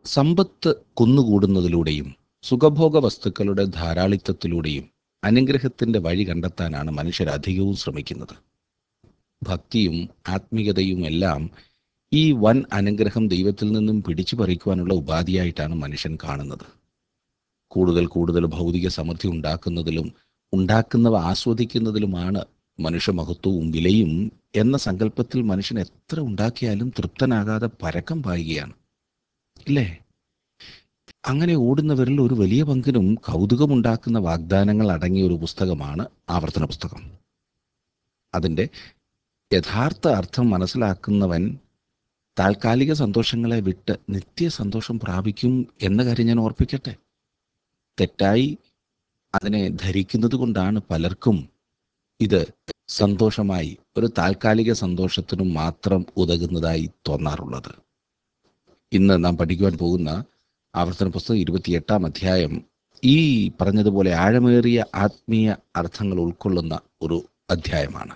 സമ്പത്ത് കുന്നുകൂടുന്നതിലൂടെയും സുഖഭോഗ വസ്തുക്കളുടെ ധാരാളിത്തത്തിലൂടെയും അനുഗ്രഹത്തിന്റെ വഴി കണ്ടെത്താനാണ് മനുഷ്യർ അധികവും ശ്രമിക്കുന്നത് ഭക്തിയും ആത്മീയതയും എല്ലാം ഈ വൻ അനുഗ്രഹം ദൈവത്തിൽ നിന്നും പിടിച്ചു പറിക്കുവാനുള്ള ഉപാധിയായിട്ടാണ് മനുഷ്യൻ കാണുന്നത് കൂടുതൽ കൂടുതൽ ഭൗതിക സമൃദ്ധി ഉണ്ടാക്കുന്നതിലും ഉണ്ടാക്കുന്നവ ആസ്വദിക്കുന്നതിലുമാണ് മനുഷ്യമഹത്വവും വിലയും എന്ന സങ്കല്പത്തിൽ മനുഷ്യൻ എത്ര ഉണ്ടാക്കിയാലും തൃപ്തനാകാതെ പരക്കം പായുകയാണ് ഇല്ലേ അങ്ങനെ ഓടുന്നവരിൽ ഒരു വലിയ പങ്കിനും കൗതുകമുണ്ടാക്കുന്ന വാഗ്ദാനങ്ങൾ അടങ്ങിയ ഒരു പുസ്തകമാണ് ആവർത്തന പുസ്തകം അതിൻ്റെ യഥാർത്ഥ അർത്ഥം മനസ്സിലാക്കുന്നവൻ താൽക്കാലിക സന്തോഷങ്ങളെ വിട്ട് നിത്യ സന്തോഷം പ്രാപിക്കും എന്ന കാര്യം ഞാൻ ഓർപ്പിക്കട്ടെ തെറ്റായി അതിനെ ധരിക്കുന്നത് കൊണ്ടാണ് പലർക്കും ഇത് സന്തോഷമായി ഒരു താൽക്കാലിക സന്തോഷത്തിനും മാത്രം ഉതകുന്നതായി തോന്നാറുള്ളത് ഇന്ന് നാം പഠിക്കുവാൻ പോകുന്ന ആവർത്തന പുസ്തകം ഇരുപത്തിയെട്ടാം അധ്യായം ഈ പറഞ്ഞതുപോലെ ആഴമേറിയ ആത്മീയ അർത്ഥങ്ങൾ ഉൾക്കൊള്ളുന്ന ഒരു അധ്യായമാണ്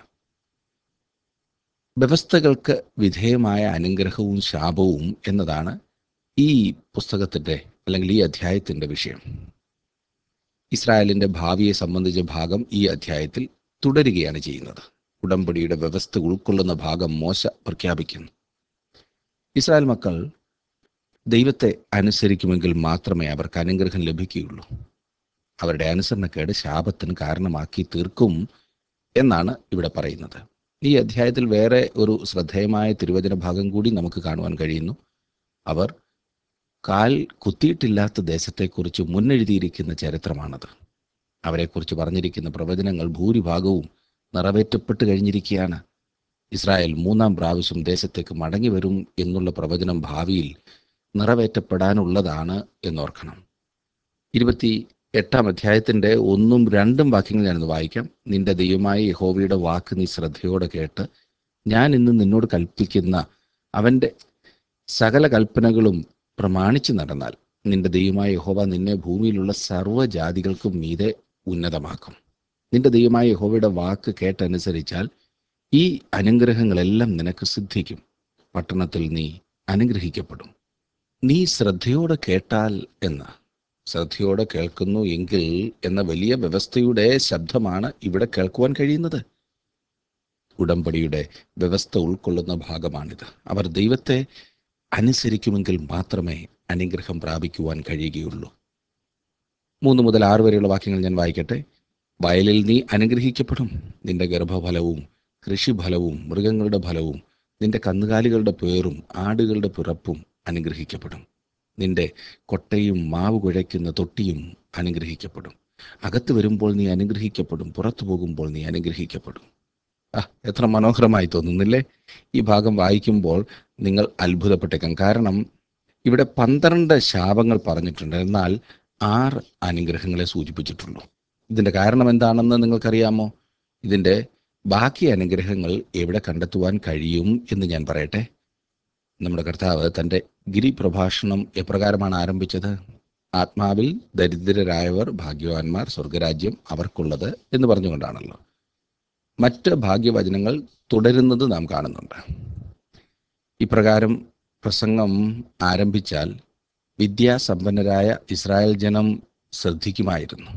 വ്യവസ്ഥകൾക്ക് വിധേയമായ അനുഗ്രഹവും ശാപവും എന്നതാണ് ഈ പുസ്തകത്തിൻ്റെ അല്ലെങ്കിൽ ഈ അധ്യായത്തിൻ്റെ വിഷയം ഇസ്രായേലിൻ്റെ ഭാവിയെ സംബന്ധിച്ച ഭാഗം ഈ അധ്യായത്തിൽ തുടരുകയാണ് ചെയ്യുന്നത് ഉടമ്പടിയുടെ വ്യവസ്ഥ ഉൾക്കൊള്ളുന്ന ഭാഗം മോശ പ്രഖ്യാപിക്കുന്നു ഇസ്രായേൽ മക്കൾ ദൈവത്തെ അനുസരിക്കുമെങ്കിൽ മാത്രമേ അവർക്ക് അനുഗ്രഹം ലഭിക്കുകയുള്ളൂ അവരുടെ അനുസരണക്കേട് ശാപത്തിന് കാരണമാക്കി തീർക്കും എന്നാണ് ഇവിടെ പറയുന്നത് ഈ അധ്യായത്തിൽ വേറെ ഒരു ശ്രദ്ധേയമായ തിരുവചന ഭാഗം കൂടി നമുക്ക് കാണുവാൻ കഴിയുന്നു അവർ കാൽ കുത്തിയിട്ടില്ലാത്ത ദേശത്തെക്കുറിച്ച് മുന്നെഴുതിയിരിക്കുന്ന ചരിത്രമാണത് അവരെക്കുറിച്ച് പറഞ്ഞിരിക്കുന്ന പ്രവചനങ്ങൾ ഭൂരിഭാഗവും നിറവേറ്റപ്പെട്ട് കഴിഞ്ഞിരിക്കുകയാണ് ഇസ്രായേൽ മൂന്നാം പ്രാവശ്യം ദേശത്തേക്ക് മടങ്ങി വരും എന്നുള്ള പ്രവചനം ഭാവിയിൽ നിറവേറ്റപ്പെടാനുള്ളതാണ് എന്നോർക്കണം ഇരുപത്തി എട്ടാം അധ്യായത്തിൻ്റെ ഒന്നും രണ്ടും വാക്യങ്ങൾ ഞാനൊന്ന് വായിക്കാം നിന്റെ ദൈവമായ യഹോവയുടെ വാക്ക് നീ ശ്രദ്ധയോടെ കേട്ട് ഞാൻ ഇന്ന് നിന്നോട് കൽപ്പിക്കുന്ന അവൻ്റെ സകല കൽപ്പനകളും പ്രമാണിച്ചു നടന്നാൽ നിന്റെ ദൈവമായ യഹോവ നിന്നെ ഭൂമിയിലുള്ള സർവ്വജാതികൾക്കും മീതെ ഉന്നതമാക്കും നിന്റെ ദൈവമായ യഹോവയുടെ വാക്ക് കേട്ടനുസരിച്ചാൽ ഈ അനുഗ്രഹങ്ങളെല്ലാം നിനക്ക് സിദ്ധിക്കും പട്ടണത്തിൽ നീ അനുഗ്രഹിക്കപ്പെടും നീ ശ്രദ്ധയോടെ കേട്ടാൽ എന്ന് ശ്രദ്ധയോടെ കേൾക്കുന്നു എങ്കിൽ എന്ന വലിയ വ്യവസ്ഥയുടെ ശബ്ദമാണ് ഇവിടെ കേൾക്കുവാൻ കഴിയുന്നത് ഉടമ്പടിയുടെ വ്യവസ്ഥ ഉൾക്കൊള്ളുന്ന ഭാഗമാണിത് അവർ ദൈവത്തെ അനുസരിക്കുമെങ്കിൽ മാത്രമേ അനുഗ്രഹം പ്രാപിക്കുവാൻ കഴിയുകയുള്ളൂ മൂന്ന് മുതൽ ആറ് വരെയുള്ള വാക്യങ്ങൾ ഞാൻ വായിക്കട്ടെ വയലിൽ നീ അനുഗ്രഹിക്കപ്പെടും നിന്റെ ഗർഭഫലവും കൃഷിഫലവും മൃഗങ്ങളുടെ ഫലവും നിന്റെ കന്നുകാലികളുടെ പേറും ആടുകളുടെ പിറപ്പും അനുഗ്രഹിക്കപ്പെടും നിന്റെ കൊട്ടയും മാവ് കുഴയ്ക്കുന്ന തൊട്ടിയും അനുഗ്രഹിക്കപ്പെടും അകത്ത് വരുമ്പോൾ നീ അനുഗ്രഹിക്കപ്പെടും പുറത്തു പോകുമ്പോൾ നീ അനുഗ്രഹിക്കപ്പെടും ആ എത്ര മനോഹരമായി തോന്നുന്നില്ലേ ഈ ഭാഗം വായിക്കുമ്പോൾ നിങ്ങൾ അത്ഭുതപ്പെട്ടേക്കാം കാരണം ഇവിടെ പന്ത്രണ്ട് ശാപങ്ങൾ പറഞ്ഞിട്ടുണ്ട് എന്നാൽ ആറ് അനുഗ്രഹങ്ങളെ സൂചിപ്പിച്ചിട്ടുള്ളൂ ഇതിൻ്റെ കാരണം എന്താണെന്ന് നിങ്ങൾക്കറിയാമോ ഇതിൻ്റെ ബാക്കി അനുഗ്രഹങ്ങൾ എവിടെ കണ്ടെത്തുവാൻ കഴിയും എന്ന് ഞാൻ പറയട്ടെ നമ്മുടെ കർത്താവ് തൻ്റെ ഗിരിപ്രഭാഷണം എപ്രകാരമാണ് ആരംഭിച്ചത് ആത്മാവിൽ ദരിദ്രരായവർ ഭാഗ്യവാന്മാർ സ്വർഗരാജ്യം അവർക്കുള്ളത് എന്ന് പറഞ്ഞുകൊണ്ടാണല്ലോ മറ്റ് ഭാഗ്യവചനങ്ങൾ തുടരുന്നത് നാം കാണുന്നുണ്ട് ഇപ്രകാരം പ്രസംഗം ആരംഭിച്ചാൽ വിദ്യാസമ്പന്നരായ ഇസ്രായേൽ ജനം ശ്രദ്ധിക്കുമായിരുന്നു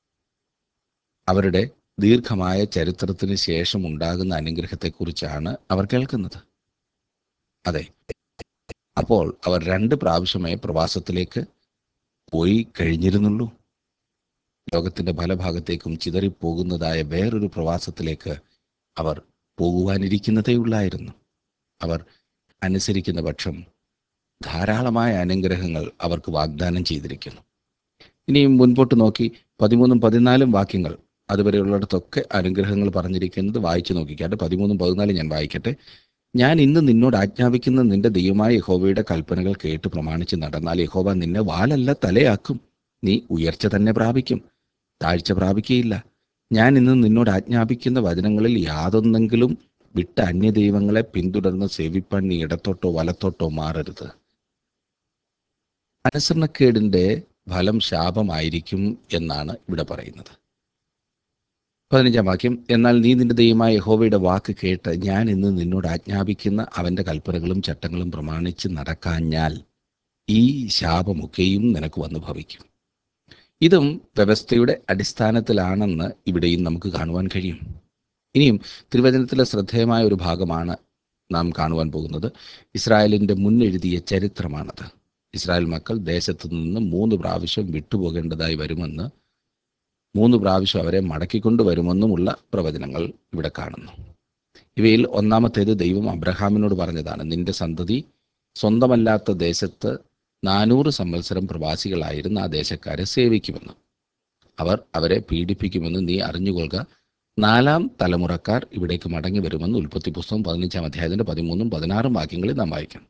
അവരുടെ ദീർഘമായ ചരിത്രത്തിന് ശേഷം ഉണ്ടാകുന്ന അനുഗ്രഹത്തെക്കുറിച്ചാണ് അവർ കേൾക്കുന്നത് അതെ അപ്പോൾ അവർ രണ്ട് പ്രാവശ്യമേ പ്രവാസത്തിലേക്ക് പോയി കഴിഞ്ഞിരുന്നുള്ളൂ ലോകത്തിന്റെ പല ഭാഗത്തേക്കും ചിതറിപ്പോകുന്നതായ വേറൊരു പ്രവാസത്തിലേക്ക് അവർ പോകുവാനിരിക്കുന്നതേയുള്ളായിരുന്നു അവർ അനുസരിക്കുന്ന പക്ഷം ധാരാളമായ അനുഗ്രഹങ്ങൾ അവർക്ക് വാഗ്ദാനം ചെയ്തിരിക്കുന്നു ഇനിയും മുൻപോട്ട് നോക്കി പതിമൂന്നും പതിനാലും വാക്യങ്ങൾ അതുവരെയുള്ളിടത്തൊക്കെ അനുഗ്രഹങ്ങൾ പറഞ്ഞിരിക്കുന്നത് വായിച്ചു നോക്കിക്കാട്ടെ പതിമൂന്നും പതിനാലും ഞാൻ വായിക്കട്ടെ ഞാൻ ഇന്ന് നിന്നോട് ആജ്ഞാപിക്കുന്ന നിന്റെ ദൈവമായ യഹോവയുടെ കൽപ്പനകൾ കേട്ട് പ്രമാണിച്ച് നടന്നാൽ യഹോവ നിന്നെ വാലല്ല തലയാക്കും നീ ഉയർച്ച തന്നെ പ്രാപിക്കും താഴ്ച പ്രാപിക്കുകയില്ല ഞാൻ ഇന്ന് നിന്നോട് ആജ്ഞാപിക്കുന്ന വചനങ്ങളിൽ യാതൊന്നെങ്കിലും വിട്ട അന്യദൈവങ്ങളെ പിന്തുടർന്ന് സേവിപ്പാൻ നീ ഇടത്തോട്ടോ വലത്തോട്ടോ മാറരുത് അനുസരണക്കേടിന്റെ ഫലം ശാപമായിരിക്കും എന്നാണ് ഇവിടെ പറയുന്നത് പതിനഞ്ചാം വാക്യം എന്നാൽ നീ നിന്റെ ദൈവമായ യഹോവയുടെ വാക്ക് കേട്ട് ഞാൻ ഇന്ന് നിന്നോട് ആജ്ഞാപിക്കുന്ന അവൻ്റെ കൽപ്പനകളും ചട്ടങ്ങളും പ്രമാണിച്ച് നടക്കാഞ്ഞാൽ ഈ ശാപമൊക്കെയും നിനക്ക് വന്നു ഭവിക്കും ഇതും വ്യവസ്ഥയുടെ അടിസ്ഥാനത്തിലാണെന്ന് ഇവിടെയും നമുക്ക് കാണുവാൻ കഴിയും ഇനിയും തിരുവചനത്തിലെ ശ്രദ്ധേയമായ ഒരു ഭാഗമാണ് നാം കാണുവാൻ പോകുന്നത് ഇസ്രായേലിൻ്റെ മുന്നെഴുതിയ ചരിത്രമാണത് ഇസ്രായേൽ മക്കൾ ദേശത്തു നിന്ന് മൂന്ന് പ്രാവശ്യം വിട്ടുപോകേണ്ടതായി വരുമെന്ന് മൂന്ന് പ്രാവശ്യം അവരെ മടക്കിക്കൊണ്ട് വരുമെന്നുമുള്ള പ്രവചനങ്ങൾ ഇവിടെ കാണുന്നു ഇവയിൽ ഒന്നാമത്തേത് ദൈവം അബ്രഹാമിനോട് പറഞ്ഞതാണ് നിന്റെ സന്തതി സ്വന്തമല്ലാത്ത ദേശത്ത് നാനൂറ് സംവത്സരം പ്രവാസികളായിരുന്ന ആ ദേശക്കാരെ സേവിക്കുമെന്ന് അവർ അവരെ പീഡിപ്പിക്കുമെന്ന് നീ അറിഞ്ഞുകൊള്ളുക നാലാം തലമുറക്കാർ ഇവിടേക്ക് മടങ്ങി വരുമെന്ന് ഉൽപ്പത്തി പുസ്തകം പതിനഞ്ചാം അധ്യായത്തിന്റെ പതിമൂന്നും പതിനാറും വാക്യങ്ങളിൽ നാം വായിക്കും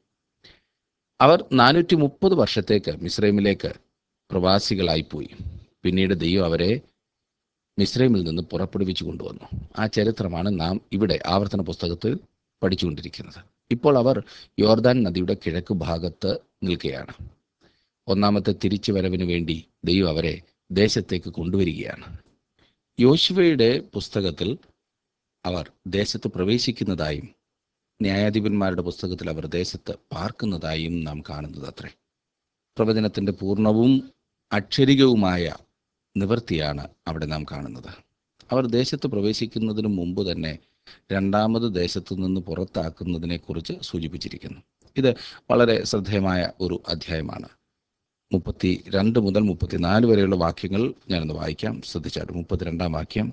അവർ നാനൂറ്റി മുപ്പത് വർഷത്തേക്ക് മിസ്രൈമിലേക്ക് പ്രവാസികളായിപ്പോയി പിന്നീട് ദൈവം അവരെ മിസ്രൈമിൽ നിന്ന് പുറപ്പെടുവിച്ചു കൊണ്ടുവന്നു ആ ചരിത്രമാണ് നാം ഇവിടെ ആവർത്തന പുസ്തകത്തിൽ പഠിച്ചുകൊണ്ടിരിക്കുന്നത് ഇപ്പോൾ അവർ യോർദാൻ നദിയുടെ കിഴക്ക് ഭാഗത്ത് നിൽക്കുകയാണ് ഒന്നാമത്തെ തിരിച്ചുവരവിന് വേണ്ടി ദൈവം അവരെ ദേശത്തേക്ക് കൊണ്ടുവരികയാണ് യോശുവയുടെ പുസ്തകത്തിൽ അവർ ദേശത്ത് പ്രവേശിക്കുന്നതായും ന്യായാധിപന്മാരുടെ പുസ്തകത്തിൽ അവർ ദേശത്ത് പാർക്കുന്നതായും നാം കാണുന്നത് അത്രേ പ്രവചനത്തിൻ്റെ പൂർണ്ണവും അക്ഷരികവുമായ നിവൃത്തിയാണ് അവിടെ നാം കാണുന്നത് അവർ ദേശത്ത് പ്രവേശിക്കുന്നതിന് മുമ്പ് തന്നെ രണ്ടാമത് ദേശത്തു നിന്ന് പുറത്താക്കുന്നതിനെക്കുറിച്ച് സൂചിപ്പിച്ചിരിക്കുന്നു ഇത് വളരെ ശ്രദ്ധേയമായ ഒരു അധ്യായമാണ് മുപ്പത്തി രണ്ട് മുതൽ മുപ്പത്തിനാല് വരെയുള്ള വാക്യങ്ങൾ ഞാനൊന്ന് വായിക്കാം ശ്രദ്ധിച്ചാട്ട് മുപ്പത്തിരണ്ടാം വാക്യം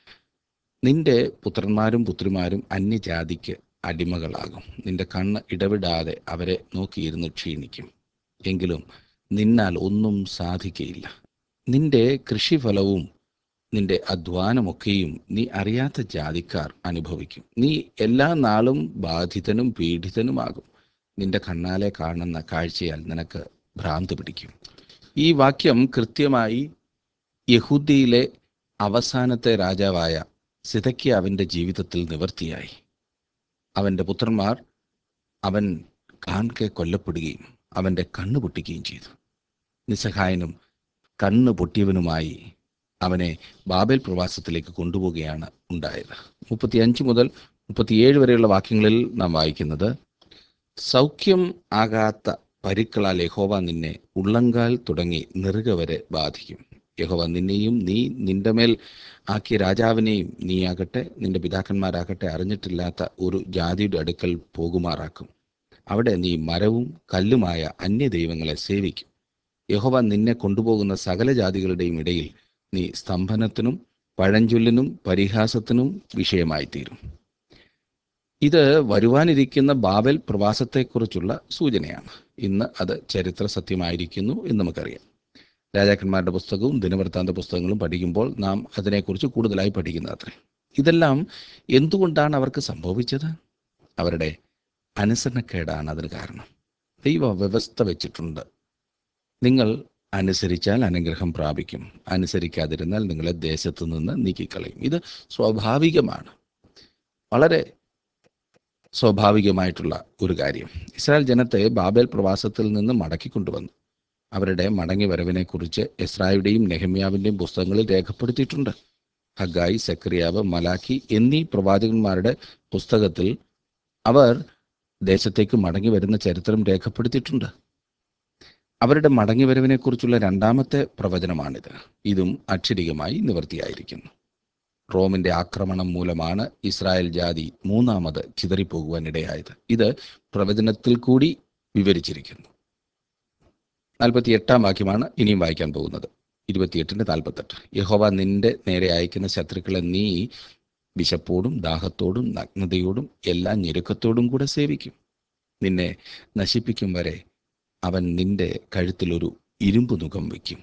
നിന്റെ പുത്രന്മാരും പുത്രിമാരും അന്യജാതിക്ക് അടിമകളാകും നിന്റെ കണ്ണ് ഇടവിടാതെ അവരെ നോക്കിയിരുന്ന് ക്ഷീണിക്കും എങ്കിലും നിന്നാൽ ഒന്നും സാധിക്കയില്ല നിന്റെ കൃഷിഫലവും നിന്റെ അധ്വാനമൊക്കെയും നീ അറിയാത്ത ജാതിക്കാർ അനുഭവിക്കും നീ എല്ലാ നാളും ബാധിതനും പീഡിതനുമാകും നിന്റെ കണ്ണാലെ കാണുന്ന കാഴ്ചയാൽ നിനക്ക് ഭ്രാന്ത് പിടിക്കും ഈ വാക്യം കൃത്യമായി യഹൂദിയിലെ അവസാനത്തെ രാജാവായ സിതക്കിയാവിൻ്റെ ജീവിതത്തിൽ നിവർത്തിയായി അവൻ്റെ പുത്രന്മാർ അവൻ കാൺകെ കൊല്ലപ്പെടുകയും അവൻ്റെ കണ്ണു പൊട്ടിക്കുകയും ചെയ്തു നിസ്സഹായനും കണ്ണ് പൊട്ടിയവനുമായി അവനെ ബാബേൽ പ്രവാസത്തിലേക്ക് കൊണ്ടുപോവുകയാണ് ഉണ്ടായത് മുപ്പത്തിയഞ്ച് മുതൽ മുപ്പത്തിയേഴ് വരെയുള്ള വാക്യങ്ങളിൽ നാം വായിക്കുന്നത് സൗഖ്യം ആകാത്ത പരിക്കളാൽ യഹോവ നിന്നെ ഉള്ളങ്കാൽ തുടങ്ങി നെറുക വരെ ബാധിക്കും യഹോവ നിന്നെയും നീ നിന്റെ മേൽ ആക്കിയ രാജാവിനെയും നീയാകട്ടെ നിന്റെ പിതാക്കന്മാരാകട്ടെ അറിഞ്ഞിട്ടില്ലാത്ത ഒരു ജാതിയുടെ അടുക്കൽ പോകുമാറാക്കും അവിടെ നീ മരവും കല്ലുമായ അന്യദൈവങ്ങളെ സേവിക്കും യഹോവ നിന്നെ കൊണ്ടുപോകുന്ന സകല ജാതികളുടെയും ഇടയിൽ നീ സ്തംഭനത്തിനും പഴഞ്ചൊല്ലിനും പരിഹാസത്തിനും വിഷയമായിത്തീരും ഇത് വരുവാനിരിക്കുന്ന ബാബൽ പ്രവാസത്തെക്കുറിച്ചുള്ള സൂചനയാണ് ഇന്ന് അത് ചരിത്ര സത്യമായിരിക്കുന്നു എന്ന് നമുക്കറിയാം രാജാക്കന്മാരുടെ പുസ്തകവും ദിനവൃത്താന്ത പുസ്തകങ്ങളും പഠിക്കുമ്പോൾ നാം അതിനെക്കുറിച്ച് കൂടുതലായി പഠിക്കുന്നത് അത്രേ ഇതെല്ലാം എന്തുകൊണ്ടാണ് അവർക്ക് സംഭവിച്ചത് അവരുടെ അനുസരണക്കേടാണ് അതിന് കാരണം ദൈവ വ്യവസ്ഥ വെച്ചിട്ടുണ്ട് നിങ്ങൾ അനുസരിച്ചാൽ അനുഗ്രഹം പ്രാപിക്കും അനുസരിക്കാതിരുന്നാൽ നിങ്ങളെ ദേശത്തു നിന്ന് നീക്കിക്കളയും ഇത് സ്വാഭാവികമാണ് വളരെ സ്വാഭാവികമായിട്ടുള്ള ഒരു കാര്യം ഇസ്രായേൽ ജനത്തെ ബാബേൽ പ്രവാസത്തിൽ നിന്ന് മടക്കിക്കൊണ്ടുവന്നു അവരുടെ മടങ്ങി വരവിനെക്കുറിച്ച് ഇസ്രായേലുടെയും നെഹമ്യാവിൻ്റെയും പുസ്തകങ്ങളിൽ രേഖപ്പെടുത്തിയിട്ടുണ്ട് ഹഗായി സെക്രിയാവ് മലാഖി എന്നീ പ്രവാചകന്മാരുടെ പുസ്തകത്തിൽ അവർ ദേശത്തേക്ക് മടങ്ങി വരുന്ന ചരിത്രം രേഖപ്പെടുത്തിയിട്ടുണ്ട് അവരുടെ മടങ്ങിവരവിനെക്കുറിച്ചുള്ള രണ്ടാമത്തെ പ്രവചനമാണിത് ഇതും അക്ഷരികമായി നിവൃത്തിയായിരിക്കുന്നു റോമിന്റെ ആക്രമണം മൂലമാണ് ഇസ്രായേൽ ജാതി മൂന്നാമത് ചിതറിപ്പോകുവാൻ ഇടയായത് ഇത് പ്രവചനത്തിൽ കൂടി വിവരിച്ചിരിക്കുന്നു നാൽപ്പത്തി എട്ടാം വാക്യമാണ് ഇനിയും വായിക്കാൻ പോകുന്നത് ഇരുപത്തിയെട്ടിൻ്റെ നാൽപ്പത്തെട്ട് യഹോവ നിന്റെ നേരെ അയക്കുന്ന ശത്രുക്കളെ നീ വിശപ്പോടും ദാഹത്തോടും നഗ്നതയോടും എല്ലാ ഞെരുക്കത്തോടും കൂടെ സേവിക്കും നിന്നെ നശിപ്പിക്കും വരെ അവൻ നിന്റെ കഴുത്തിൽ ഒരു ഇരുമ്പ് നുകം വയ്ക്കും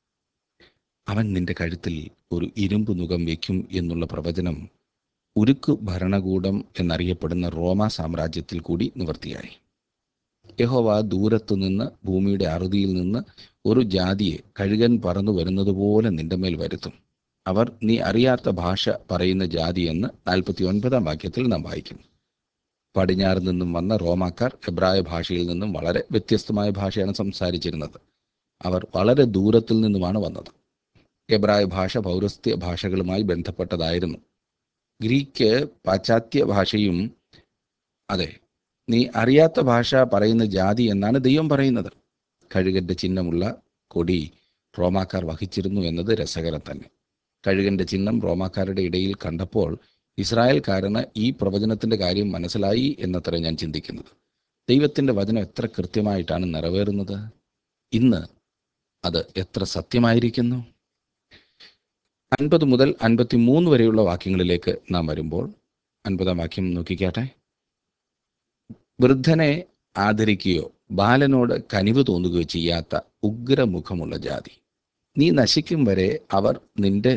അവൻ നിന്റെ കഴുത്തിൽ ഒരു ഇരുമ്പ് നുകം വയ്ക്കും എന്നുള്ള പ്രവചനം ഉരുക്കു ഭരണകൂടം എന്നറിയപ്പെടുന്ന റോമ സാമ്രാജ്യത്തിൽ കൂടി നിവർത്തിയായി യഹോവ ദൂരത്തു നിന്ന് ഭൂമിയുടെ അറുതിയിൽ നിന്ന് ഒരു ജാതിയെ കഴുകൻ പറന്നു വരുന്നത് പോലെ നിന്റെ മേൽ വരുത്തും അവർ നീ അറിയാത്ത ഭാഷ പറയുന്ന ജാതി എന്ന് നാൽപ്പത്തി ഒൻപതാം വാക്യത്തിൽ നാം വായിക്കുന്നു പടിഞ്ഞാറ് നിന്നും വന്ന റോമാക്കാർ എബ്രായ ഭാഷയിൽ നിന്നും വളരെ വ്യത്യസ്തമായ ഭാഷയാണ് സംസാരിച്ചിരുന്നത് അവർ വളരെ ദൂരത്തിൽ നിന്നുമാണ് വന്നത് എബ്രായ ഭാഷ പൗരസ്ത്യ ഭാഷകളുമായി ബന്ധപ്പെട്ടതായിരുന്നു ഗ്രീക്ക് പാശ്ചാത്യ ഭാഷയും അതെ നീ അറിയാത്ത ഭാഷ പറയുന്ന ജാതി എന്നാണ് ദൈവം പറയുന്നത് കഴുകന്റെ ചിഹ്നമുള്ള കൊടി റോമാക്കാർ വഹിച്ചിരുന്നു എന്നത് രസകരം തന്നെ കഴുകന്റെ ചിഹ്നം റോമാക്കാരുടെ ഇടയിൽ കണ്ടപ്പോൾ ഇസ്രായേൽക്കാരന് ഈ പ്രവചനത്തിന്റെ കാര്യം മനസ്സിലായി എന്നത്ര ഞാൻ ചിന്തിക്കുന്നത് ദൈവത്തിന്റെ വചനം എത്ര കൃത്യമായിട്ടാണ് നിറവേറുന്നത് ഇന്ന് അത് എത്ര സത്യമായിരിക്കുന്നു അൻപത് മുതൽ അൻപത്തി മൂന്ന് വരെയുള്ള വാക്യങ്ങളിലേക്ക് നാം വരുമ്പോൾ അൻപതാം വാക്യം നോക്കിക്കാട്ടെ വൃദ്ധനെ ആദരിക്കുകയോ ബാലനോട് കനിവ് തോന്നുകയോ ചെയ്യാത്ത ഉഗ്രമുഖമുള്ള ജാതി നീ നശിക്കും വരെ അവർ നിന്റെ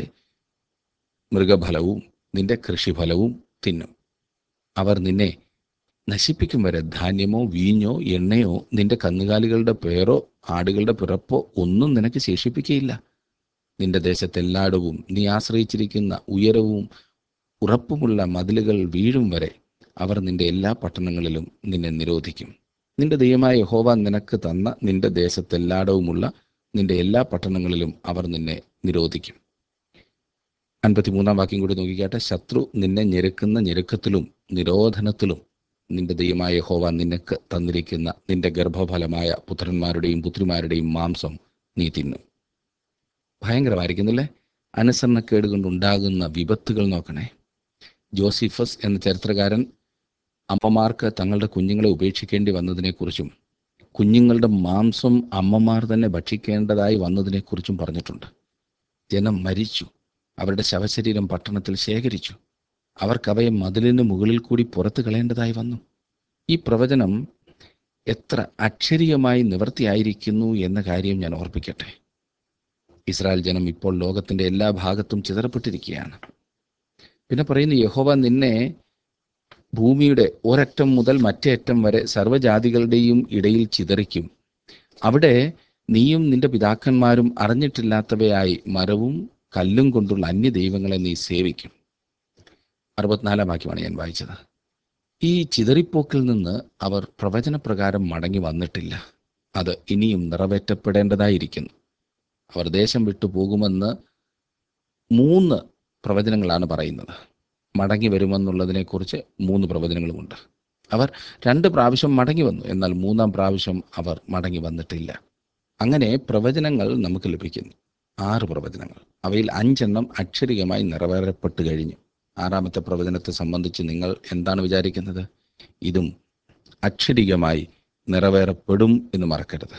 മൃഗഫലവും നിന്റെ കൃഷിഫലവും തിന്നും അവർ നിന്നെ നശിപ്പിക്കും വരെ ധാന്യമോ വീഞ്ഞോ എണ്ണയോ നിന്റെ കന്നുകാലികളുടെ പേരോ ആടുകളുടെ പിറപ്പോ ഒന്നും നിനക്ക് ശേഷിപ്പിക്കുകയില്ല നിന്റെ ദേശത്തെല്ലായിടവും നീ ആശ്രയിച്ചിരിക്കുന്ന ഉയരവും ഉറപ്പുമുള്ള മതിലുകൾ വീഴും വരെ അവർ നിന്റെ എല്ലാ പട്ടണങ്ങളിലും നിന്നെ നിരോധിക്കും നിന്റെ ദൈവമായ യഹോവ നിനക്ക് തന്ന നിന്റെ ദേശത്തെല്ലായിടവുമുള്ള നിന്റെ എല്ലാ പട്ടണങ്ങളിലും അവർ നിന്നെ നിരോധിക്കും അൻപത്തിമൂന്നാം വാക്യം കൂടി നോക്കിക്കാട്ടെ ശത്രു നിന്നെ ഞെരുക്കുന്ന ഞെരുക്കത്തിലും നിരോധനത്തിലും നിന്റെ ദൈവമായ യഹോവ നിനക്ക് തന്നിരിക്കുന്ന നിന്റെ ഗർഭഫലമായ പുത്രന്മാരുടെയും പുത്രിമാരുടെയും മാംസം നീ തിന്നും ഭയങ്കരമായിരിക്കുന്നില്ലേ അനുസരണക്കേട് കൊണ്ടുണ്ടാകുന്ന വിപത്തുകൾ നോക്കണേ ജോസിഫസ് എന്ന ചരിത്രകാരൻ അമ്മമാർക്ക് തങ്ങളുടെ കുഞ്ഞുങ്ങളെ ഉപേക്ഷിക്കേണ്ടി വന്നതിനെക്കുറിച്ചും കുഞ്ഞുങ്ങളുടെ മാംസം അമ്മമാർ തന്നെ ഭക്ഷിക്കേണ്ടതായി വന്നതിനെക്കുറിച്ചും പറഞ്ഞിട്ടുണ്ട് ജനം മരിച്ചു അവരുടെ ശവശരീരം പട്ടണത്തിൽ ശേഖരിച്ചു അവർക്കവയെ മതിലിന് മുകളിൽ കൂടി പുറത്തു കളയേണ്ടതായി വന്നു ഈ പ്രവചനം എത്ര അക്ഷരീയമായി നിവൃത്തിയായിരിക്കുന്നു എന്ന കാര്യം ഞാൻ ഓർപ്പിക്കട്ടെ ഇസ്രായേൽ ജനം ഇപ്പോൾ ലോകത്തിന്റെ എല്ലാ ഭാഗത്തും ചിതറപ്പെട്ടിരിക്കുകയാണ് പിന്നെ പറയുന്നു യഹോവ നിന്നെ ഭൂമിയുടെ ഒരറ്റം മുതൽ മറ്റേ അറ്റം വരെ സർവ്വജാതികളുടെയും ഇടയിൽ ചിതറിക്കും അവിടെ നീയും നിന്റെ പിതാക്കന്മാരും അറിഞ്ഞിട്ടില്ലാത്തവയായി മരവും കല്ലും കൊണ്ടുള്ള അന്യ ദൈവങ്ങളെ നീ സേവിക്കും അറുപത്തിനാലാം വാക്യമാണ് ഞാൻ വായിച്ചത് ഈ ചിതറിപ്പോക്കിൽ നിന്ന് അവർ പ്രവചനപ്രകാരം മടങ്ങി വന്നിട്ടില്ല അത് ഇനിയും നിറവേറ്റപ്പെടേണ്ടതായിരിക്കുന്നു അവർ ദേശം വിട്ടു പോകുമെന്ന് മൂന്ന് പ്രവചനങ്ങളാണ് പറയുന്നത് മടങ്ങി വരുമെന്നുള്ളതിനെക്കുറിച്ച് മൂന്ന് പ്രവചനങ്ങളുമുണ്ട് അവർ രണ്ട് പ്രാവശ്യം മടങ്ങി വന്നു എന്നാൽ മൂന്നാം പ്രാവശ്യം അവർ മടങ്ങി വന്നിട്ടില്ല അങ്ങനെ പ്രവചനങ്ങൾ നമുക്ക് ലഭിക്കുന്നു ആറ് പ്രവചനങ്ങൾ അവയിൽ അഞ്ചെണ്ണം അക്ഷരികമായി നിറവേറപ്പെട്ട് കഴിഞ്ഞു ആറാമത്തെ പ്രവചനത്തെ സംബന്ധിച്ച് നിങ്ങൾ എന്താണ് വിചാരിക്കുന്നത് ഇതും അക്ഷരികമായി നിറവേറപ്പെടും എന്ന് മറക്കരുത്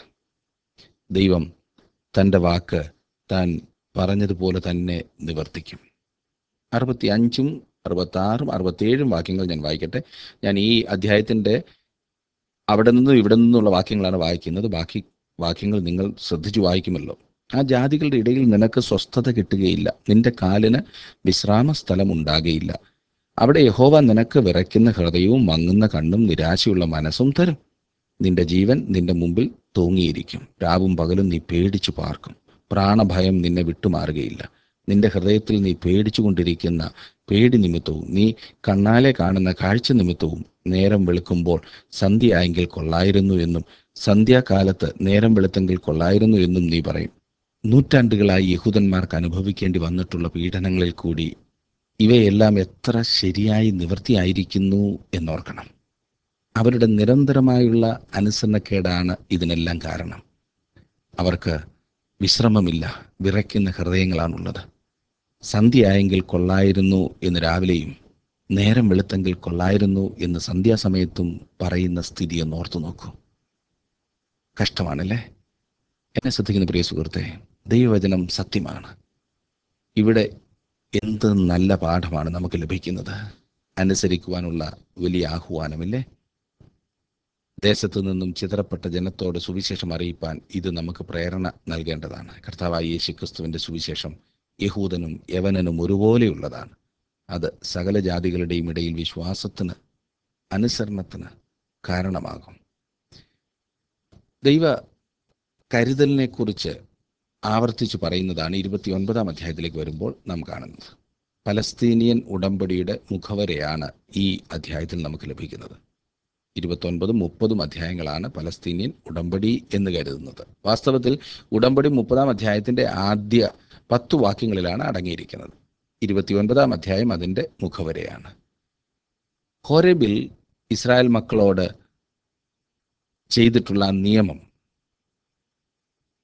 ദൈവം തൻ്റെ വാക്ക് താൻ പറഞ്ഞതുപോലെ തന്നെ നിവർത്തിക്കും അറുപത്തി അഞ്ചും അറുപത്തി ആറും അറുപത്തിയേഴും വാക്യങ്ങൾ ഞാൻ വായിക്കട്ടെ ഞാൻ ഈ അധ്യായത്തിൻ്റെ അവിടെ നിന്നും ഇവിടെ നിന്നുള്ള വാക്യങ്ങളാണ് വായിക്കുന്നത് ബാക്കി വാക്യങ്ങൾ നിങ്ങൾ ശ്രദ്ധിച്ചു വായിക്കുമല്ലോ ആ ജാതികളുടെ ഇടയിൽ നിനക്ക് സ്വസ്ഥത കിട്ടുകയില്ല നിന്റെ കാലിന് വിശ്രാമ സ്ഥലം ഉണ്ടാകുകയില്ല അവിടെ യഹോവ നിനക്ക് വിറയ്ക്കുന്ന ഹൃദയവും മങ്ങുന്ന കണ്ണും നിരാശയുള്ള മനസ്സും തരും നിന്റെ ജീവൻ നിന്റെ മുമ്പിൽ തൂങ്ങിയിരിക്കും രാവും പകലും നീ പേടിച്ചു പാർക്കും പ്രാണഭയം നിന്നെ വിട്ടുമാറുകയില്ല നിന്റെ ഹൃദയത്തിൽ നീ പേടിച്ചുകൊണ്ടിരിക്കുന്ന പേടി നിമിത്തവും നീ കണ്ണാലെ കാണുന്ന കാഴ്ച നിമിത്തവും നേരം വെളുക്കുമ്പോൾ സന്ധ്യയായെങ്കിൽ കൊള്ളായിരുന്നു എന്നും സന്ധ്യാകാലത്ത് നേരം വെളുത്തെങ്കിൽ കൊള്ളായിരുന്നു എന്നും നീ പറയും നൂറ്റാണ്ടുകളായി യഹൂദന്മാർക്ക് അനുഭവിക്കേണ്ടി വന്നിട്ടുള്ള പീഡനങ്ങളിൽ കൂടി ഇവയെല്ലാം എത്ര ശരിയായി നിവൃത്തിയായിരിക്കുന്നു എന്നോർക്കണം അവരുടെ നിരന്തരമായുള്ള അനുസരണക്കേടാണ് ഇതിനെല്ലാം കാരണം അവർക്ക് വിശ്രമമില്ല വിറയ്ക്കുന്ന ഹൃദയങ്ങളാണുള്ളത് സന്ധ്യയായെങ്കിൽ കൊള്ളായിരുന്നു എന്ന് രാവിലെയും നേരം വെളുത്തെങ്കിൽ കൊള്ളായിരുന്നു എന്ന് സന്ധ്യാസമയത്തും പറയുന്ന സ്ഥിതി ഒന്ന് ഓർത്തു നോക്കൂ കഷ്ടമാണല്ലേ എന്നെ ശ്രദ്ധിക്കുന്ന പ്രിയ സുഹൃത്തെ ദൈവവചനം സത്യമാണ് ഇവിടെ എന്ത് നല്ല പാഠമാണ് നമുക്ക് ലഭിക്കുന്നത് അനുസരിക്കുവാനുള്ള വലിയ ആഹ്വാനമില്ലേ ദേശത്തു നിന്നും ചിതറപ്പെട്ട ജനത്തോട് സുവിശേഷം അറിയിപ്പാൻ ഇത് നമുക്ക് പ്രേരണ നൽകേണ്ടതാണ് കർത്താവായ യേശു ക്രിസ്തുവിൻ്റെ സുവിശേഷം യഹൂദനും യവനനും ഒരുപോലെയുള്ളതാണ് അത് സകല ജാതികളുടെയും ഇടയിൽ വിശ്വാസത്തിന് അനുസരണത്തിന് കാരണമാകും ദൈവ കരുതലിനെ കുറിച്ച് ആവർത്തിച്ച് പറയുന്നതാണ് ഇരുപത്തി ഒൻപതാം അധ്യായത്തിലേക്ക് വരുമ്പോൾ നാം കാണുന്നത് പലസ്തീനിയൻ ഉടമ്പടിയുടെ മുഖവരെയാണ് ഈ അധ്യായത്തിൽ നമുക്ക് ലഭിക്കുന്നത് ഇരുപത്തൊൻപതും മുപ്പതും അധ്യായങ്ങളാണ് പലസ്തീനിയൻ ഉടമ്പടി എന്ന് കരുതുന്നത് വാസ്തവത്തിൽ ഉടമ്പടി മുപ്പതാം അധ്യായത്തിന്റെ ആദ്യ പത്തു വാക്യങ്ങളിലാണ് അടങ്ങിയിരിക്കുന്നത് ഇരുപത്തിയൊൻപതാം അധ്യായം അതിൻ്റെ മുഖവരെയാണ് ഹോരബിൽ ഇസ്രായേൽ മക്കളോട് ചെയ്തിട്ടുള്ള ആ നിയമം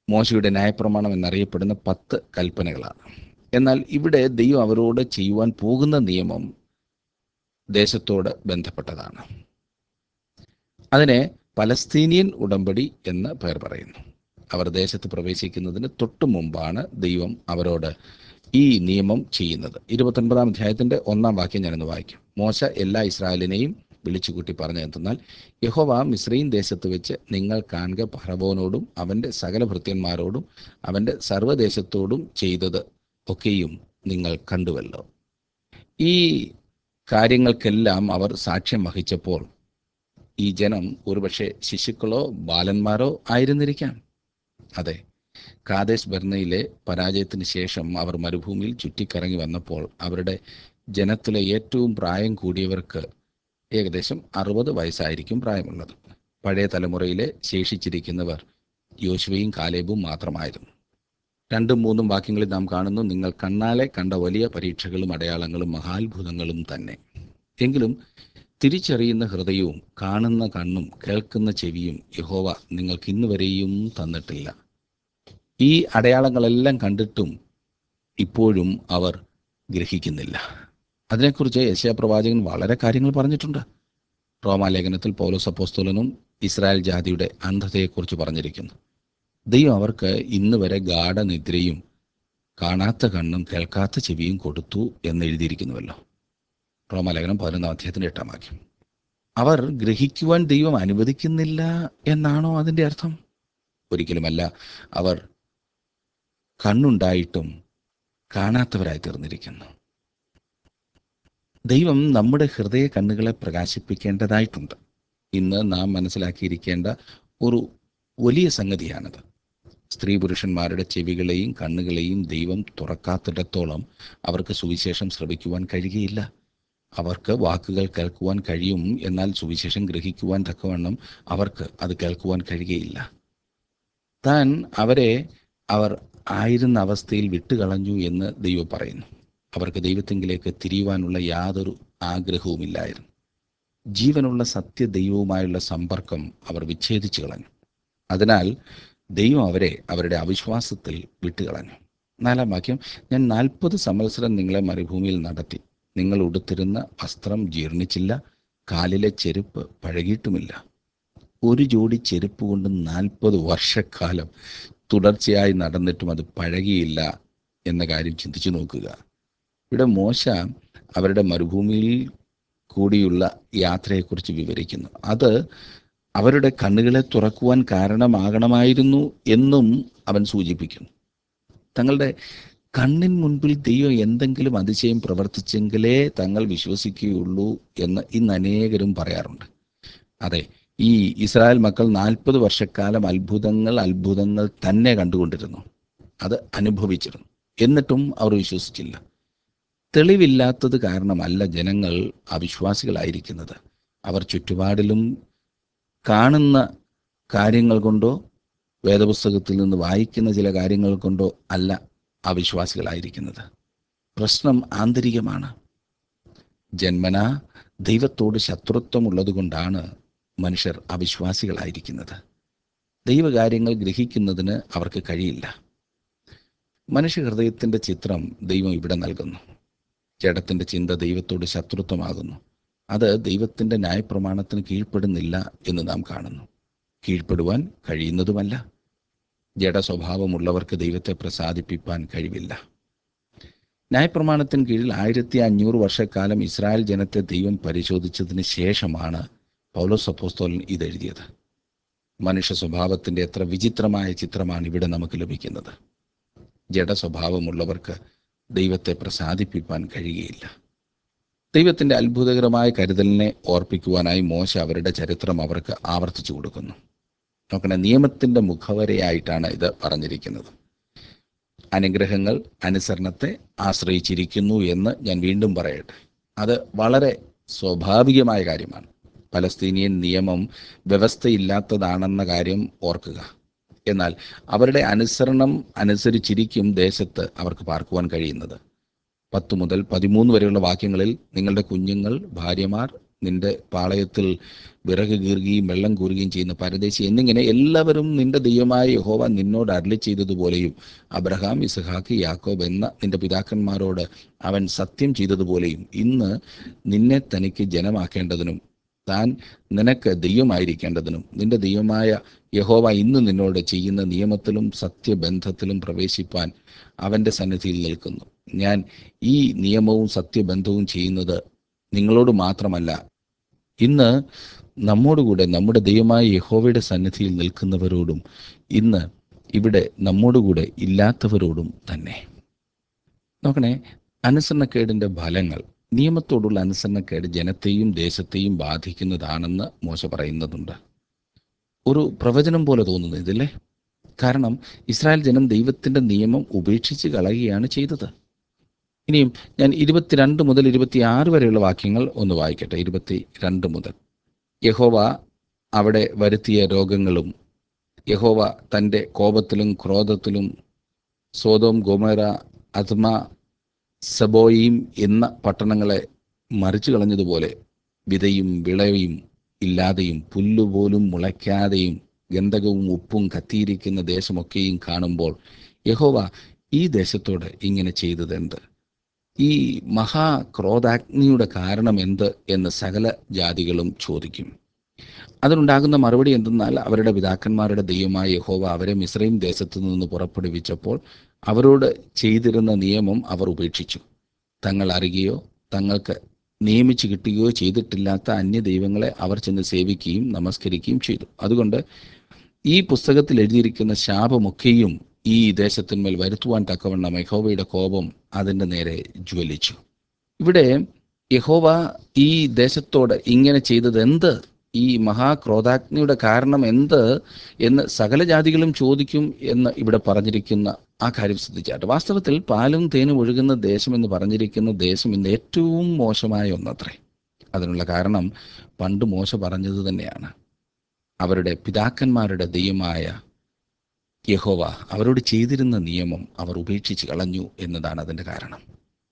മോശയുടെ ന്യായപ്രമാണം എന്നറിയപ്പെടുന്ന പത്ത് കൽപ്പനകളാണ് എന്നാൽ ഇവിടെ ദൈവം അവരോട് ചെയ്യുവാൻ പോകുന്ന നിയമം ദേശത്തോട് ബന്ധപ്പെട്ടതാണ് അതിനെ പലസ്തീനിയൻ ഉടമ്പടി എന്ന് പേർ പറയുന്നു അവർ ദേശത്ത് പ്രവേശിക്കുന്നതിന് തൊട്ടു മുമ്പാണ് ദൈവം അവരോട് ഈ നിയമം ചെയ്യുന്നത് ഇരുപത്തൊൻപതാം അധ്യായത്തിന്റെ ഒന്നാം വാക്യം ഞാനൊന്ന് വായിക്കും മോശ എല്ലാ ഇസ്രായേലിനെയും വിളിച്ചുകൂട്ടി പറഞ്ഞു എന്തെന്നാൽ യഹോവ മിശ്രയും ദേശത്ത് വെച്ച് നിങ്ങൾ കാണുക ഫറവോനോടും അവൻ്റെ സകല ഭൃത്യന്മാരോടും അവൻ്റെ സർവ്വദേശത്തോടും ചെയ്തത് ഒക്കെയും നിങ്ങൾ കണ്ടുവല്ലോ ഈ കാര്യങ്ങൾക്കെല്ലാം അവർ സാക്ഷ്യം വഹിച്ചപ്പോൾ ഈ ജനം ഒരുപക്ഷെ ശിശുക്കളോ ബാലന്മാരോ ആയിരുന്നിരിക്കാം അതെ കാദേശ് ബർണയിലെ പരാജയത്തിന് ശേഷം അവർ മരുഭൂമിയിൽ ചുറ്റിക്കറങ്ങി വന്നപ്പോൾ അവരുടെ ജനത്തിലെ ഏറ്റവും പ്രായം കൂടിയവർക്ക് ഏകദേശം അറുപത് വയസ്സായിരിക്കും പ്രായമുള്ളത് പഴയ തലമുറയിലെ ശേഷിച്ചിരിക്കുന്നവർ യോശുവയും കാലേബും മാത്രമായിരുന്നു രണ്ടും മൂന്നും വാക്യങ്ങളിൽ നാം കാണുന്നു നിങ്ങൾ കണ്ണാലെ കണ്ട വലിയ പരീക്ഷകളും അടയാളങ്ങളും മഹാത്ഭുതങ്ങളും തന്നെ എങ്കിലും തിരിച്ചറിയുന്ന ഹൃദയവും കാണുന്ന കണ്ണും കേൾക്കുന്ന ചെവിയും യഹോവ നിങ്ങൾക്ക് ഇന്ന് വരെയും തന്നിട്ടില്ല ഈ അടയാളങ്ങളെല്ലാം കണ്ടിട്ടും ഇപ്പോഴും അവർ ഗ്രഹിക്കുന്നില്ല അതിനെക്കുറിച്ച് യശയാ പ്രവാചകൻ വളരെ കാര്യങ്ങൾ പറഞ്ഞിട്ടുണ്ട് റോമാലേഖനത്തിൽ പൗലോസ് അപ്പോസ്തോലനും ഇസ്രായേൽ ജാതിയുടെ അന്ധതയെക്കുറിച്ച് പറഞ്ഞിരിക്കുന്നു ദൈവം അവർക്ക് ഇന്ന് വരെ ഗാഠനിദ്രയും കാണാത്ത കണ്ണും കേൾക്കാത്ത ചെവിയും കൊടുത്തു എന്ന് എഴുതിയിരിക്കുന്നുവല്ലോ റോമാലേഖനം പതിനൊന്നാം അധ്യായത്തിൻ്റെ എട്ടാം വാക്യം അവർ ഗ്രഹിക്കുവാൻ ദൈവം അനുവദിക്കുന്നില്ല എന്നാണോ അതിൻ്റെ അർത്ഥം ഒരിക്കലുമല്ല അവർ കണ്ണുണ്ടായിട്ടും കാണാത്തവരായി തീർന്നിരിക്കുന്നു ദൈവം നമ്മുടെ ഹൃദയ കണ്ണുകളെ പ്രകാശിപ്പിക്കേണ്ടതായിട്ടുണ്ട് ഇന്ന് നാം മനസ്സിലാക്കിയിരിക്കേണ്ട ഒരു വലിയ സംഗതിയാണിത് സ്ത്രീ പുരുഷന്മാരുടെ ചെവികളെയും കണ്ണുകളെയും ദൈവം തുറക്കാത്തിടത്തോളം അവർക്ക് സുവിശേഷം ശ്രവിക്കുവാൻ കഴിയുകയില്ല അവർക്ക് വാക്കുകൾ കേൾക്കുവാൻ കഴിയും എന്നാൽ സുവിശേഷം ഗ്രഹിക്കുവാൻ തക്കവണ്ണം അവർക്ക് അത് കേൾക്കുവാൻ കഴിയുകയില്ല താൻ അവരെ അവർ ആയിരുന്ന അവസ്ഥയിൽ വിട്ടുകളഞ്ഞു എന്ന് ദൈവം പറയുന്നു അവർക്ക് ദൈവത്തെങ്കിലേക്ക് തിരിയുവാനുള്ള യാതൊരു ആഗ്രഹവുമില്ലായിരുന്നു ജീവനുള്ള സത്യ ദൈവവുമായുള്ള സമ്പർക്കം അവർ വിച്ഛേദിച്ചു കളഞ്ഞു അതിനാൽ ദൈവം അവരെ അവരുടെ അവിശ്വാസത്തിൽ വിട്ടുകളഞ്ഞു നാലാം വാക്യം ഞാൻ നാൽപ്പത് സംവത്സരം നിങ്ങളെ മരുഭൂമിയിൽ നടത്തി നിങ്ങൾ ഉടുത്തിരുന്ന വസ്ത്രം ജീർണിച്ചില്ല കാലിലെ ചെരുപ്പ് പഴകിയിട്ടുമില്ല ഒരു ജോഡി ചെരുപ്പ് കൊണ്ട് നാൽപ്പത് വർഷക്കാലം തുടർച്ചയായി നടന്നിട്ടും അത് പഴകിയില്ല എന്ന കാര്യം ചിന്തിച്ചു നോക്കുക ഇവിടെ മോശ അവരുടെ മരുഭൂമിയിൽ കൂടിയുള്ള യാത്രയെക്കുറിച്ച് വിവരിക്കുന്നു അത് അവരുടെ കണ്ണുകളെ തുറക്കുവാൻ കാരണമാകണമായിരുന്നു എന്നും അവൻ സൂചിപ്പിക്കുന്നു തങ്ങളുടെ കണ്ണിൻ മുൻപിൽ ദൈവം എന്തെങ്കിലും അതിശയം പ്രവർത്തിച്ചെങ്കിലേ തങ്ങൾ വിശ്വസിക്കുകയുള്ളൂ എന്ന് ഇന്ന് അനേകരും പറയാറുണ്ട് അതെ ഈ ഇസ്രായേൽ മക്കൾ നാൽപ്പത് വർഷക്കാലം അത്ഭുതങ്ങൾ അത്ഭുതങ്ങൾ തന്നെ കണ്ടുകൊണ്ടിരുന്നു അത് അനുഭവിച്ചിരുന്നു എന്നിട്ടും അവർ വിശ്വസിച്ചില്ല തെളിവില്ലാത്തത് കാരണമല്ല ജനങ്ങൾ അവിശ്വാസികളായിരിക്കുന്നത് അവർ ചുറ്റുപാടിലും കാണുന്ന കാര്യങ്ങൾ കൊണ്ടോ വേദപുസ്തകത്തിൽ നിന്ന് വായിക്കുന്ന ചില കാര്യങ്ങൾ കൊണ്ടോ അല്ല അവിശ്വാസികളായിരിക്കുന്നത് പ്രശ്നം ആന്തരികമാണ് ജന്മന ദൈവത്തോട് ശത്രുത്വമുള്ളതുകൊണ്ടാണ് മനുഷ്യർ അവിശ്വാസികളായിരിക്കുന്നത് ദൈവകാര്യങ്ങൾ ഗ്രഹിക്കുന്നതിന് അവർക്ക് കഴിയില്ല മനുഷ്യഹൃദയത്തിൻ്റെ ചിത്രം ദൈവം ഇവിടെ നൽകുന്നു ജഡത്തിൻ്റെ ചിന്ത ദൈവത്തോട് ശത്രുത്വമാകുന്നു അത് ദൈവത്തിൻ്റെ ന്യായപ്രമാണത്തിന് കീഴ്പ്പെടുന്നില്ല എന്ന് നാം കാണുന്നു കീഴ്പ്പെടുവാൻ കഴിയുന്നതുമല്ല ജഡസ്വഭാവമുള്ളവർക്ക് ദൈവത്തെ പ്രസാദിപ്പിക്കാൻ കഴിവില്ല ന്യായപ്രമാണത്തിന് കീഴിൽ ആയിരത്തി അഞ്ഞൂറ് വർഷക്കാലം ഇസ്രായേൽ ജനത്തെ ദൈവം പരിശോധിച്ചതിന് ശേഷമാണ് പൗലോസ് അപ്പോസ്തോലൻ ഇതെഴുതിയത് മനുഷ്യ സ്വഭാവത്തിൻ്റെ എത്ര വിചിത്രമായ ചിത്രമാണ് ഇവിടെ നമുക്ക് ലഭിക്കുന്നത് ജഡസ്വഭാവമുള്ളവർക്ക് ദൈവത്തെ പ്രസാദിപ്പിക്കാൻ കഴിയുകയില്ല ദൈവത്തിൻ്റെ അത്ഭുതകരമായ കരുതലിനെ ഓർപ്പിക്കുവാനായി മോശ അവരുടെ ചരിത്രം അവർക്ക് ആവർത്തിച്ചു കൊടുക്കുന്നു നോക്കണേ നിയമത്തിൻ്റെ മുഖവരയായിട്ടാണ് ഇത് പറഞ്ഞിരിക്കുന്നത് അനുഗ്രഹങ്ങൾ അനുസരണത്തെ ആശ്രയിച്ചിരിക്കുന്നു എന്ന് ഞാൻ വീണ്ടും പറയട്ടെ അത് വളരെ സ്വാഭാവികമായ കാര്യമാണ് പലസ്തീനിയൻ നിയമം വ്യവസ്ഥയില്ലാത്തതാണെന്ന കാര്യം ഓർക്കുക എന്നാൽ അവരുടെ അനുസരണം അനുസരിച്ചിരിക്കും ദേശത്ത് അവർക്ക് പാർക്കുവാൻ കഴിയുന്നത് പത്ത് മുതൽ പതിമൂന്ന് വരെയുള്ള വാക്യങ്ങളിൽ നിങ്ങളുടെ കുഞ്ഞുങ്ങൾ ഭാര്യമാർ നിന്റെ പാളയത്തിൽ വിറക് കീറുകയും വെള്ളം കൂറുകയും ചെയ്യുന്ന പരദേശി എന്നിങ്ങനെ എല്ലാവരും നിന്റെ ദൈവമായ യഹോവ നിന്നോട് അരളി ചെയ്തതുപോലെയും അബ്രഹാം ഇസഹാക്ക് യാക്കോബ് എന്ന നിന്റെ പിതാക്കന്മാരോട് അവൻ സത്യം ചെയ്തതുപോലെയും ഇന്ന് നിന്നെ തനിക്ക് ജനമാക്കേണ്ടതിനും താൻ നിനക്ക് ദൈവമായിരിക്കേണ്ടതിനും നിന്റെ ദൈവമായ യഹോവ ഇന്ന് നിന്നോട് ചെയ്യുന്ന നിയമത്തിലും സത്യബന്ധത്തിലും പ്രവേശിപ്പാൻ അവൻ്റെ സന്നിധിയിൽ നിൽക്കുന്നു ഞാൻ ഈ നിയമവും സത്യബന്ധവും ചെയ്യുന്നത് നിങ്ങളോട് മാത്രമല്ല ഇന്ന് നമ്മോടുകൂടെ നമ്മുടെ ദൈവമായ യഹോവയുടെ സന്നിധിയിൽ നിൽക്കുന്നവരോടും ഇന്ന് ഇവിടെ നമ്മോടുകൂടെ ഇല്ലാത്തവരോടും തന്നെ നോക്കണേ അനുസരണക്കേടിൻ്റെ ഫലങ്ങൾ നിയമത്തോടുള്ള അനുസരണക്കേട് ജനത്തെയും ദേശത്തെയും ബാധിക്കുന്നതാണെന്ന് മോശ പറയുന്നതുണ്ട് ഒരു പ്രവചനം പോലെ തോന്നുന്നു ഇതില്ലേ കാരണം ഇസ്രായേൽ ജനം ദൈവത്തിൻ്റെ നിയമം ഉപേക്ഷിച്ച് കളയുകയാണ് ചെയ്തത് ഇനിയും ഞാൻ ഇരുപത്തിരണ്ട് മുതൽ ഇരുപത്തിയാറ് വരെയുള്ള വാക്യങ്ങൾ ഒന്ന് വായിക്കട്ടെ ഇരുപത്തി രണ്ട് മുതൽ യഹോവ അവിടെ വരുത്തിയ രോഗങ്ങളും യഹോവ തൻ്റെ കോപത്തിലും ക്രോധത്തിലും സോതോം ഗോമര അത്മ സബോയിം എന്ന പട്ടണങ്ങളെ മറിച്ചു കളഞ്ഞതുപോലെ വിതയും വിളയും ഇല്ലാതെയും പുല്ലുപോലും മുളയ്ക്കാതെയും ഗന്ധകവും ഉപ്പും കത്തിയിരിക്കുന്ന ദേശമൊക്കെയും കാണുമ്പോൾ യഹോവ ഈ ദേശത്തോട് ഇങ്ങനെ ചെയ്തതെന്ത് ഈ മഹാക്രോധാഗ്നിയുടെ കാരണം എന്ത് എന്ന് സകല ജാതികളും ചോദിക്കും അതിനുണ്ടാകുന്ന മറുപടി എന്തെന്നാൽ അവരുടെ പിതാക്കന്മാരുടെ ദൈവമായ യഹോവ അവരെ മിശ്രയും ദേശത്തു നിന്ന് പുറപ്പെടുവിച്ചപ്പോൾ അവരോട് ചെയ്തിരുന്ന നിയമം അവർ ഉപേക്ഷിച്ചു തങ്ങൾ അറിയുകയോ തങ്ങൾക്ക് നിയമിച്ചു കിട്ടുകയോ ചെയ്തിട്ടില്ലാത്ത അന്യ ദൈവങ്ങളെ അവർ ചെന്ന് സേവിക്കുകയും നമസ്കരിക്കുകയും ചെയ്തു അതുകൊണ്ട് ഈ പുസ്തകത്തിൽ എഴുതിയിരിക്കുന്ന ശാപമൊക്കെയും ഈ ദേശത്തിന്മേൽ വരുത്തുവാൻ തക്കവണ്ണം യഹോവയുടെ കോപം അതിൻ്റെ നേരെ ജ്വലിച്ചു ഇവിടെ യഹോവ ഈ ദേശത്തോട് ഇങ്ങനെ ചെയ്തത് എന്ത് ഈ മഹാക്രോധാഗ്നിയുടെ കാരണം എന്ത് എന്ന് സകല ജാതികളും ചോദിക്കും എന്ന് ഇവിടെ പറഞ്ഞിരിക്കുന്ന ആ കാര്യം ശ്രദ്ധിച്ചാട്ട് വാസ്തവത്തിൽ പാലും തേനും ഒഴുകുന്ന ദേശം എന്ന് പറഞ്ഞിരിക്കുന്ന ദേശം ഇന്ന് ഏറ്റവും മോശമായ ഒന്നത്രേ അതിനുള്ള കാരണം പണ്ട് മോശ പറഞ്ഞത് തന്നെയാണ് അവരുടെ പിതാക്കന്മാരുടെ ദൈവമായ യഹോവ അവരോട് ചെയ്തിരുന്ന നിയമം അവർ ഉപേക്ഷിച്ച് കളഞ്ഞു എന്നതാണ് അതിൻ്റെ കാരണം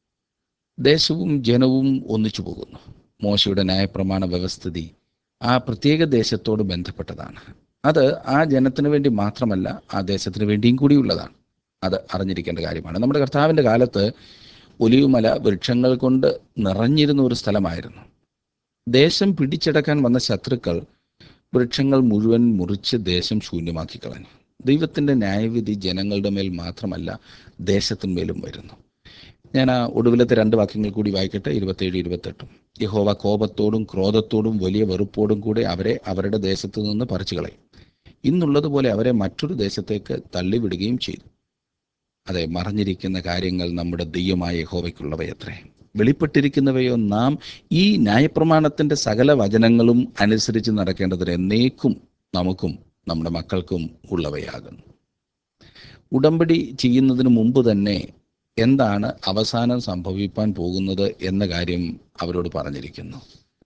ദേശവും ജനവും ഒന്നിച്ചു പോകുന്നു മോശയുടെ ന്യായപ്രമാണ വ്യവസ്ഥിതി ആ പ്രത്യേക ദേശത്തോട് ബന്ധപ്പെട്ടതാണ് അത് ആ ജനത്തിന് വേണ്ടി മാത്രമല്ല ആ ദേശത്തിന് വേണ്ടിയും കൂടിയുള്ളതാണ് അത് അറിഞ്ഞിരിക്കേണ്ട കാര്യമാണ് നമ്മുടെ കർത്താവിൻ്റെ കാലത്ത് ഒലിവുമല വൃക്ഷങ്ങൾ കൊണ്ട് നിറഞ്ഞിരുന്ന ഒരു സ്ഥലമായിരുന്നു ദേശം പിടിച്ചടക്കാൻ വന്ന ശത്രുക്കൾ വൃക്ഷങ്ങൾ മുഴുവൻ മുറിച്ച് ദേശം ശൂന്യമാക്കി കളഞ്ഞു ദൈവത്തിൻ്റെ ന്യായവിധി ജനങ്ങളുടെ മേൽ മാത്രമല്ല ദേശത്തിന്മേലും വരുന്നു ഞാൻ ആ ഒടുവിലത്തെ രണ്ട് വാക്യങ്ങൾ കൂടി വായിക്കട്ടെ ഇരുപത്തേഴ് ഇരുപത്തെട്ടും യഹോവ കോപത്തോടും ക്രോധത്തോടും വലിയ വെറുപ്പോടും കൂടെ അവരെ അവരുടെ ദേശത്തു നിന്ന് പറിച്ചു കളയും ഇന്നുള്ളതുപോലെ അവരെ മറ്റൊരു ദേശത്തേക്ക് തള്ളിവിടുകയും ചെയ്തു അതെ മറഞ്ഞിരിക്കുന്ന കാര്യങ്ങൾ നമ്മുടെ ദൈവമായ യഹോവയ്ക്കുള്ളവയത്രേ വെളിപ്പെട്ടിരിക്കുന്നവയോ നാം ഈ ന്യായപ്രമാണത്തിൻ്റെ സകല വചനങ്ങളും അനുസരിച്ച് നടക്കേണ്ടതിന് എന്നേക്കും നമുക്കും നമ്മുടെ മക്കൾക്കും ഉള്ളവയാകുന്നു ഉടമ്പടി ചെയ്യുന്നതിന് മുമ്പ് തന്നെ എന്താണ് അവസാനം സംഭവിപ്പാൻ പോകുന്നത് എന്ന കാര്യം അവരോട് പറഞ്ഞിരിക്കുന്നു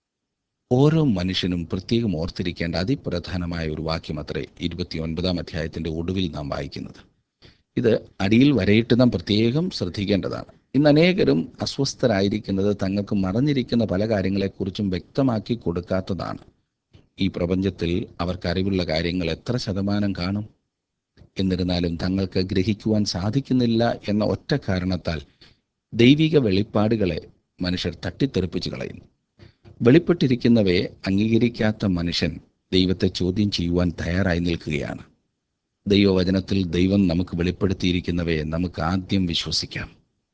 ഓരോ മനുഷ്യനും പ്രത്യേകം ഓർത്തിരിക്കേണ്ട അതിപ്രധാനമായ ഒരു വാക്യം അത്രേ ഇരുപത്തി ഒൻപതാം അധ്യായത്തിൻ്റെ ഒടുവിൽ നാം വായിക്കുന്നത് ഇത് അടിയിൽ വരയിട്ട് നാം പ്രത്യേകം ശ്രദ്ധിക്കേണ്ടതാണ് ഇന്ന് അനേകരും അസ്വസ്ഥരായിരിക്കുന്നത് തങ്ങൾക്ക് മറഞ്ഞിരിക്കുന്ന പല കാര്യങ്ങളെക്കുറിച്ചും വ്യക്തമാക്കി കൊടുക്കാത്തതാണ് ഈ പ്രപഞ്ചത്തിൽ അവർക്ക് അറിവുള്ള കാര്യങ്ങൾ എത്ര ശതമാനം കാണും എന്നിരുന്നാലും തങ്ങൾക്ക് ഗ്രഹിക്കുവാൻ സാധിക്കുന്നില്ല എന്ന ഒറ്റ കാരണത്താൽ ദൈവിക വെളിപ്പാടുകളെ മനുഷ്യർ തട്ടിത്തെറിപ്പിച്ച് കളയുന്നു വെളിപ്പെട്ടിരിക്കുന്നവയെ അംഗീകരിക്കാത്ത മനുഷ്യൻ ദൈവത്തെ ചോദ്യം ചെയ്യുവാൻ തയ്യാറായി നിൽക്കുകയാണ് ദൈവവചനത്തിൽ ദൈവം നമുക്ക് വെളിപ്പെടുത്തിയിരിക്കുന്നവയെ നമുക്ക് ആദ്യം വിശ്വസിക്കാം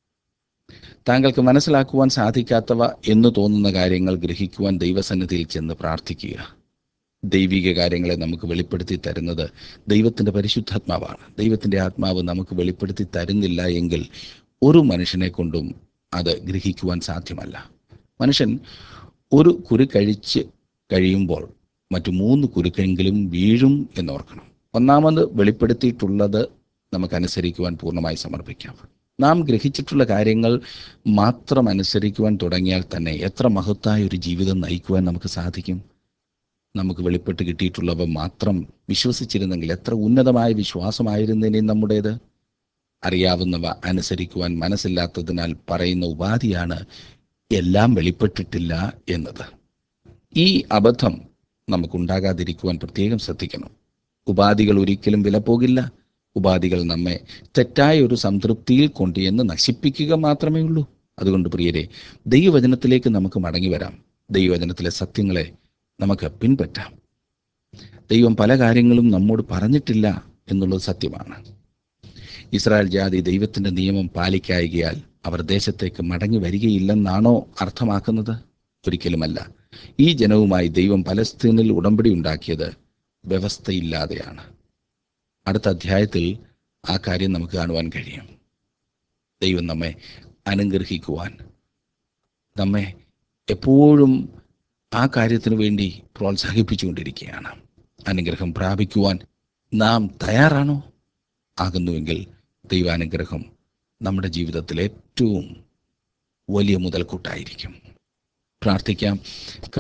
താങ്കൾക്ക് മനസ്സിലാക്കുവാൻ സാധിക്കാത്തവ എന്ന് തോന്നുന്ന കാര്യങ്ങൾ ഗ്രഹിക്കുവാൻ ദൈവസന്നിധിയിൽ ചെന്ന് പ്രാർത്ഥിക്കുക ദൈവിക കാര്യങ്ങളെ നമുക്ക് വെളിപ്പെടുത്തി തരുന്നത് ദൈവത്തിൻ്റെ പരിശുദ്ധാത്മാവാണ് ദൈവത്തിൻ്റെ ആത്മാവ് നമുക്ക് വെളിപ്പെടുത്തി തരുന്നില്ല എങ്കിൽ ഒരു മനുഷ്യനെ കൊണ്ടും അത് ഗ്രഹിക്കുവാൻ സാധ്യമല്ല മനുഷ്യൻ ഒരു കുരു കഴിച്ച് കഴിയുമ്പോൾ മറ്റു മൂന്ന് കുരുക്കെങ്കിലും വീഴും എന്നോർക്കണം ഒന്നാമത് വെളിപ്പെടുത്തിയിട്ടുള്ളത് നമുക്ക് അനുസരിക്കുവാൻ പൂർണ്ണമായി സമർപ്പിക്കാം നാം ഗ്രഹിച്ചിട്ടുള്ള കാര്യങ്ങൾ മാത്രം അനുസരിക്കുവാൻ തുടങ്ങിയാൽ തന്നെ എത്ര മഹത്തായ ഒരു ജീവിതം നയിക്കുവാൻ നമുക്ക് സാധിക്കും നമുക്ക് വെളിപ്പെട്ട് കിട്ടിയിട്ടുള്ളവ മാത്രം വിശ്വസിച്ചിരുന്നെങ്കിൽ എത്ര ഉന്നതമായ വിശ്വാസമായിരുന്നേനെ നമ്മുടേത് അറിയാവുന്നവ അനുസരിക്കുവാൻ മനസ്സില്ലാത്തതിനാൽ പറയുന്ന ഉപാധിയാണ് എല്ലാം വെളിപ്പെട്ടിട്ടില്ല എന്നത് ഈ അബദ്ധം നമുക്കുണ്ടാകാതിരിക്കുവാൻ പ്രത്യേകം ശ്രദ്ധിക്കണം ഉപാധികൾ ഒരിക്കലും വില പോകില്ല ഉപാധികൾ നമ്മെ തെറ്റായ ഒരു സംതൃപ്തിയിൽ കൊണ്ടുചെന്ന് നശിപ്പിക്കുക മാത്രമേ ഉള്ളൂ അതുകൊണ്ട് പ്രിയരെ ദൈവവചനത്തിലേക്ക് നമുക്ക് മടങ്ങി വരാം ദൈവവചനത്തിലെ സത്യങ്ങളെ നമുക്ക് പിൻപറ്റാം ദൈവം പല കാര്യങ്ങളും നമ്മോട് പറഞ്ഞിട്ടില്ല എന്നുള്ളത് സത്യമാണ് ഇസ്രായേൽ ജാതി ദൈവത്തിന്റെ നിയമം പാലിക്കായികയാൽ അവർ ദേശത്തേക്ക് മടങ്ങി വരികയില്ലെന്നാണോ അർത്ഥമാക്കുന്നത് ഒരിക്കലുമല്ല ഈ ജനവുമായി ദൈവം പലസ്തീനിൽ ഉടമ്പടി ഉണ്ടാക്കിയത് വ്യവസ്ഥയില്ലാതെയാണ് അടുത്ത അധ്യായത്തിൽ ആ കാര്യം നമുക്ക് കാണുവാൻ കഴിയും ദൈവം നമ്മെ അനുഗ്രഹിക്കുവാൻ നമ്മെ എപ്പോഴും ആ കാര്യത്തിന് വേണ്ടി പ്രോത്സാഹിപ്പിച്ചുകൊണ്ടിരിക്കുകയാണ് അനുഗ്രഹം പ്രാപിക്കുവാൻ നാം തയ്യാറാണോ ആകുന്നുവെങ്കിൽ ദൈവാനുഗ്രഹം നമ്മുടെ ജീവിതത്തിൽ ഏറ്റവും വലിയ മുതൽക്കൂട്ടായിരിക്കും പ്രാർത്ഥിക്കാം